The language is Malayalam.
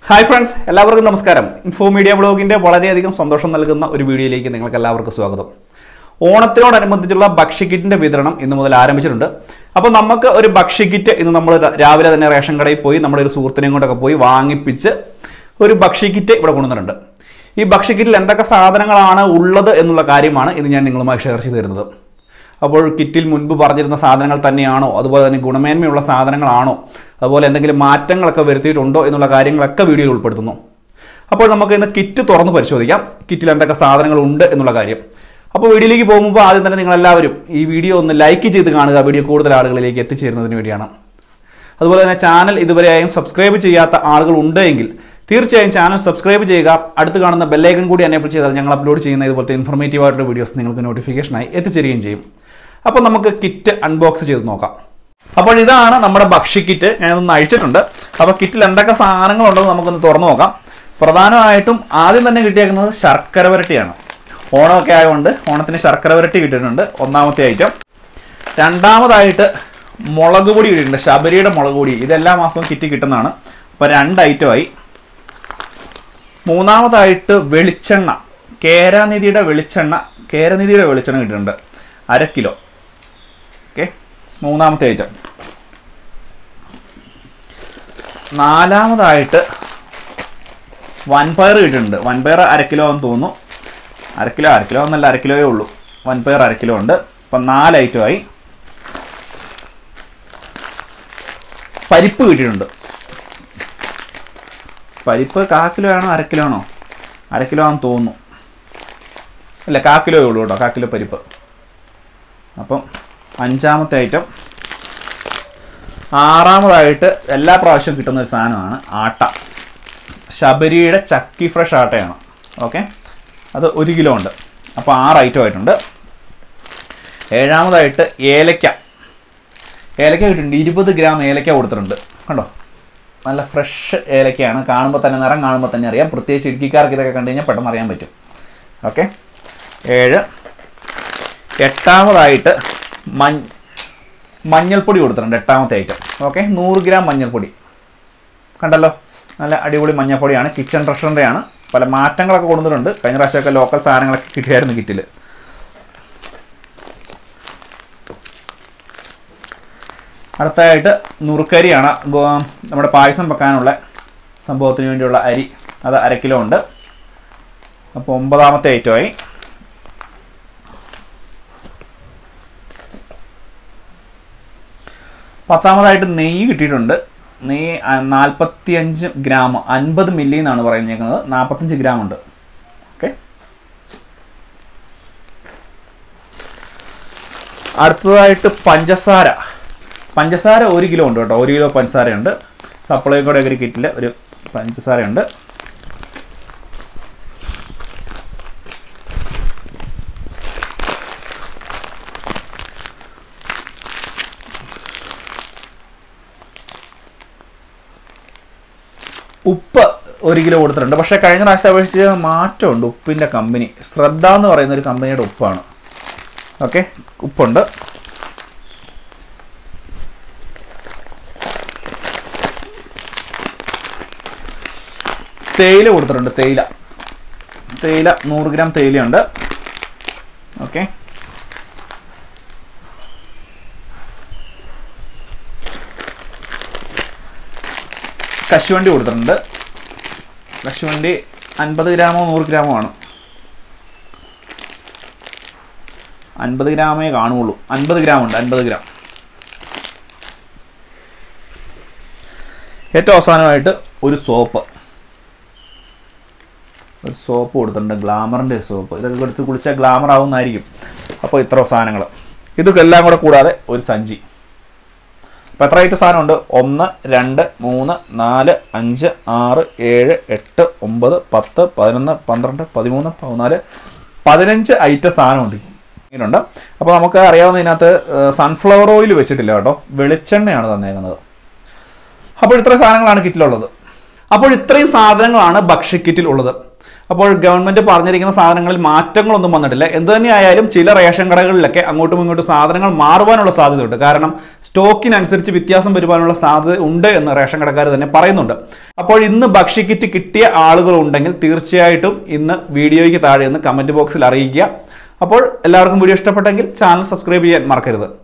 ഹായ് ഫ്രണ്ട്സ് എല്ലാവർക്കും നമസ്കാരം ഇൻഫോ മീഡിയ ബ്ലോഗിന്റെ വളരെയധികം സന്തോഷം നൽകുന്ന ഒരു വീഡിയോയിലേക്ക് നിങ്ങൾക്ക് എല്ലാവർക്കും സ്വാഗതം ഓണത്തിനോടനുബന്ധിച്ചുള്ള ഭക്ഷ്യക്കിറ്റിന്റെ വിതരണം ഇന്ന് മുതൽ ആരംഭിച്ചിട്ടുണ്ട് അപ്പോൾ നമുക്ക് ഒരു ഭക്ഷ്യക്കിറ്റ് ഇന്ന് നമ്മൾ രാവിലെ തന്നെ റേഷൻ കടയിൽ പോയി നമ്മുടെ ഒരു സുഹൃത്തിനെയും കൊണ്ടൊക്കെ പോയി വാങ്ങിപ്പിച്ച് ഒരു ഭക്ഷ്യക്കിറ്റ് ഇവിടെ കൊണ്ടുവന്നിട്ടുണ്ട് ഈ ഭക്ഷ്യക്കിറ്റിൽ എന്തൊക്കെ സാധനങ്ങളാണ് ഉള്ളത് എന്നുള്ള കാര്യമാണ് ഇന്ന് ഞാൻ നിങ്ങളുമായി ഷെയർ ചെയ്തു തരുന്നത് അപ്പോൾ കിറ്റിൽ മുൻപ് പറഞ്ഞിരുന്ന സാധനങ്ങൾ തന്നെയാണോ അതുപോലെ തന്നെ ഗുണമേന്മയുള്ള സാധനങ്ങളാണോ അതുപോലെ എന്തെങ്കിലും മാറ്റങ്ങളൊക്കെ വരുത്തിയിട്ടുണ്ടോ എന്നുള്ള കാര്യങ്ങളൊക്കെ വീഡിയോയിൽ ഉൾപ്പെടുത്തുന്നു അപ്പോൾ നമുക്ക് ഇന്ന് കിറ്റ് തുറന്ന് പരിശോധിക്കാം കിറ്റിൽ എന്തൊക്കെ സാധനങ്ങൾ ഉണ്ട് എന്നുള്ള കാര്യം അപ്പോൾ വീഡിയോയിലേക്ക് പോകുമ്പോൾ ആദ്യം തന്നെ നിങ്ങൾ എല്ലാവരും ഈ വീഡിയോ ഒന്ന് ലൈക്ക് ചെയ്ത് കാണുക വീഡിയോ കൂടുതൽ ആളുകളിലേക്ക് എത്തിച്ചേരുന്നതിന് വേണ്ടിയാണ് അതുപോലെ തന്നെ ചാനൽ ഇതുവരെയായും സബ്സ്ക്രൈബ് ചെയ്യാത്ത ആളുകൾ ഉണ്ട് എങ്കിൽ തീർച്ചയായും ചാനൽ സബ്സ്ക്രൈബ് ചെയ്യുക അടുത്ത് കാണുന്ന ബെല്ലൈക്കൺ കൂടി എനേബിൾ ചെയ്താൽ ഞങ്ങൾ അപ്ലോഡ് ചെയ്യുന്ന ഇതുപോലത്തെ ഇൻഫോർമേറ്റീവ് ആയിട്ടുള്ള വീഡിയോസ് നിങ്ങൾക്ക് നോട്ടിഫിക്കേഷനായി എത്തിച്ചേരുകയും ചെയ്യും അപ്പോൾ നമുക്ക് കിറ്റ് അൺബോക്സ് ചെയ്ത് നോക്കാം അപ്പോൾ ഇതാണ് നമ്മുടെ ഭക്ഷ്യ കിറ്റ് ഞാനൊന്ന് അഴിച്ചിട്ടുണ്ട് അപ്പോൾ കിറ്റിൽ എന്തൊക്കെ സാധനങ്ങളുണ്ടെന്ന് നമുക്കൊന്ന് തുറന്നു നോക്കാം പ്രധാനമായിട്ടും ആദ്യം തന്നെ കിട്ടിയേക്കുന്നത് ശർക്കര വരട്ടിയാണ് ഓണമൊക്കെ ആയതുകൊണ്ട് ഓണത്തിന് ശർക്കര വരട്ടി കിട്ടിയിട്ടുണ്ട് ഒന്നാമത്തെ ഐറ്റം രണ്ടാമതായിട്ട് മുളക് പൊടി കിട്ടിയിട്ടുണ്ട് ശബരിയുടെ മുളക് പൊടി ഇത് എല്ലാ മാസവും കിറ്റ് കിട്ടുന്നതാണ് അപ്പോൾ രണ്ട് ഐറ്റമായി മൂന്നാമതായിട്ട് വെളിച്ചെണ്ണ കേരാനിധിയുടെ വെളിച്ചെണ്ണ കേരനിധിയുടെ വെളിച്ചെണ്ണ കിട്ടിയിട്ടുണ്ട് അര കിലോ ഓക്കെ മൂന്നാമത്തെ ഐറ്റം നാലാമതായിട്ട് വൻപയർ കിട്ടിയിട്ടുണ്ട് വൻപയർ അര കിലോ എന്ന് തോന്നുന്നു അര കിലോ അര കിലോ എന്നല്ല അര കിലോയേ ഉള്ളൂ വൻപയർ അര കിലോ ഉണ്ട് അപ്പം നാല് ഐറ്റമായി പരിപ്പ് കിട്ടിയിട്ടുണ്ട് പരിപ്പ് കാ കിലോ ആണോ അര കിലോ ആണോ അര കിലോ ആണെന്ന് തോന്നുന്നു ഇല്ല കാ കിലോയേ ഉള്ളൂ കേട്ടോ കാ കിലോ പരിപ്പ് അപ്പം അഞ്ചാമത്തെ ഐറ്റം ആറാമതായിട്ട് എല്ലാ പ്രാവശ്യവും കിട്ടുന്ന ഒരു സാധനമാണ് ആട്ട ശബരിയുടെ ചക്കി ഫ്രഷ് ആട്ടയാണ് ഓക്കെ അത് ഒരു കിലോ ഉണ്ട് അപ്പോൾ ആറ് ഐറ്റം ആയിട്ടുണ്ട് ഏഴാമതായിട്ട് ഏലക്ക ഏലക്ക കിട്ടിയിട്ടുണ്ട് ഇരുപത് ഗ്രാം ഏലക്ക കൊടുത്തിട്ടുണ്ട് കണ്ടോ നല്ല ഫ്രഷ് ഏലക്കയാണ് കാണുമ്പോൾ തന്നെ നിറം കാണുമ്പോൾ തന്നെ അറിയാം പ്രത്യേകിച്ച് ഇടുക്കിക്കാർക്ക് ഇതൊക്കെ കണ്ടു കഴിഞ്ഞാൽ പെട്ടെന്ന് അറിയാൻ പറ്റും ഓക്കെ ഏഴ് എട്ടാമതായിട്ട് മഞ്ഞ മഞ്ഞൾപ്പൊടി കൊടുത്തിട്ടുണ്ട് എട്ടാമത്തെ ഐറ്റം ഓക്കെ നൂറ് ഗ്രാം മഞ്ഞൾപ്പൊടി കണ്ടല്ലോ നല്ല അടിപൊളി മഞ്ഞൾപ്പൊടിയാണ് കിച്ചൺ ട്രഷറിൻ്റെ ആണ് പല മാറ്റങ്ങളൊക്കെ കൊണ്ടുവന്നിട്ടുണ്ട് കഴിഞ്ഞ പ്രാവശ്യമൊക്കെ ലോക്കൽ സാധനങ്ങളൊക്കെ കിട്ടിയായിരുന്നു കിറ്റിൽ അടുത്തതായിട്ട് നുറുക്കരിയാണ് ഗോ- നമ്മുടെ പായസം വെക്കാനുള്ള സംഭവത്തിന് വേണ്ടിയുള്ള അരി അത് അര കിലോ ഉണ്ട് അപ്പോൾ ഒമ്പതാമത്തെ ഐറ്റമായി പത്താമതായിട്ട് നെയ്യ് കിട്ടിയിട്ടുണ്ട് നെയ്യ് നാൽപ്പത്തി അഞ്ച് ഗ്രാം അൻപത് മില്ലി എന്നാണ് പറയുന്നത് നാൽപ്പത്തഞ്ച് ഗ്രാം ഉണ്ട് ഓക്കെ അടുത്തതായിട്ട് പഞ്ചസാര പഞ്ചസാര ഒരു കിലോ ഉണ്ട് കേട്ടോ ഒരു കിലോ പഞ്ചസാരയുണ്ട് സപ്ലൈക്കോടെ ഒരു കിറ്റിൽ ഒരു പഞ്ചസാരയുണ്ട് ഉപ്പ് ഒരു കിലോ കൊടുത്തിട്ടുണ്ട് പക്ഷേ കഴിഞ്ഞ പ്രാവശ്യത്തെ അപേക്ഷിച്ച് മാറ്റമുണ്ട് ഉപ്പിൻ്റെ കമ്പനി ശ്രദ്ധ എന്ന് പറയുന്ന ഒരു കമ്പനിയുടെ ഉപ്പാണ് ഓക്കെ ഉപ്പുണ്ട് തേയില കൊടുത്തിട്ടുണ്ട് തേയില തേയില നൂറ് ഗ്രാം തേയിലയുണ്ട് ഓക്കെ കശുവണ്ടി കൊടുത്തിട്ടുണ്ട് കശുവണ്ടി അൻപത് ഗ്രാമോ നൂറ് ഗ്രാമോ ആണ് അൻപത് ഗ്രാമേ കാണുള്ളൂ അൻപത് ഗ്രാം ഉണ്ട് അൻപത് ഗ്രാം ഏറ്റവും അവസാനമായിട്ട് ഒരു സോപ്പ് ഒരു സോപ്പ് കൊടുത്തിട്ടുണ്ട് ഗ്ലാമറിൻ്റെ സോപ്പ് ഇതൊക്കെ എടുത്ത് കുളിച്ചാൽ ഗ്ലാമർ ആവുന്നതായിരിക്കും അപ്പോൾ ഇത്ര സാധനങ്ങൾ ഇതൊക്കെ എല്ലാം കൂടെ കൂടാതെ ഒരു സഞ്ചി അപ്പോൾ എത്ര ഐറ്റം സാധനമുണ്ട് ഒന്ന് രണ്ട് മൂന്ന് നാല് അഞ്ച് ആറ് ഏഴ് എട്ട് ഒമ്പത് പത്ത് പതിനൊന്ന് പന്ത്രണ്ട് പതിമൂന്ന് പതിനാല് പതിനഞ്ച് ഐറ്റം സാധനമുണ്ട് ഇങ്ങനെയുണ്ട് അപ്പോൾ നമുക്ക് അറിയാവുന്ന ഇതിനകത്ത് സൺഫ്ലവർ ഓയിൽ വെച്ചിട്ടില്ല കേട്ടോ വെളിച്ചെണ്ണയാണ് തന്നേക്കുന്നത് അപ്പോൾ ഇത്ര സാധനങ്ങളാണ് കിറ്റിലുള്ളത് അപ്പോൾ ഇത്രയും സാധനങ്ങളാണ് ഭക്ഷ്യക്കിറ്റിൽ ഉള്ളത് അപ്പോൾ ഗവൺമെന്റ് പറഞ്ഞിരിക്കുന്ന സാധനങ്ങളിൽ മാറ്റങ്ങളൊന്നും വന്നിട്ടില്ല എന്ത് തന്നെയായാലും ചില റേഷൻ കടകളിലൊക്കെ അങ്ങോട്ടും ഇങ്ങോട്ടും സാധനങ്ങൾ മാറുവാനുള്ള സാധ്യതയുണ്ട് കാരണം സ്റ്റോക്കിനനുസരിച്ച് വ്യത്യാസം വരുവാനുള്ള സാധ്യത ഉണ്ട് എന്ന് റേഷൻ കടക്കാർ തന്നെ പറയുന്നുണ്ട് അപ്പോൾ ഇന്ന് ഭക്ഷ്യക്കിറ്റ് കിട്ടിയ ആളുകൾ ഉണ്ടെങ്കിൽ തീർച്ചയായിട്ടും ഇന്ന് വീഡിയോയ്ക്ക് താഴെ നിന്ന് കമന്റ് ബോക്സിൽ അറിയിക്കുക അപ്പോൾ എല്ലാവർക്കും വീഡിയോ ഇഷ്ടപ്പെട്ടെങ്കിൽ ചാനൽ സബ്സ്ക്രൈബ് ചെയ്യാൻ മറക്കരുത്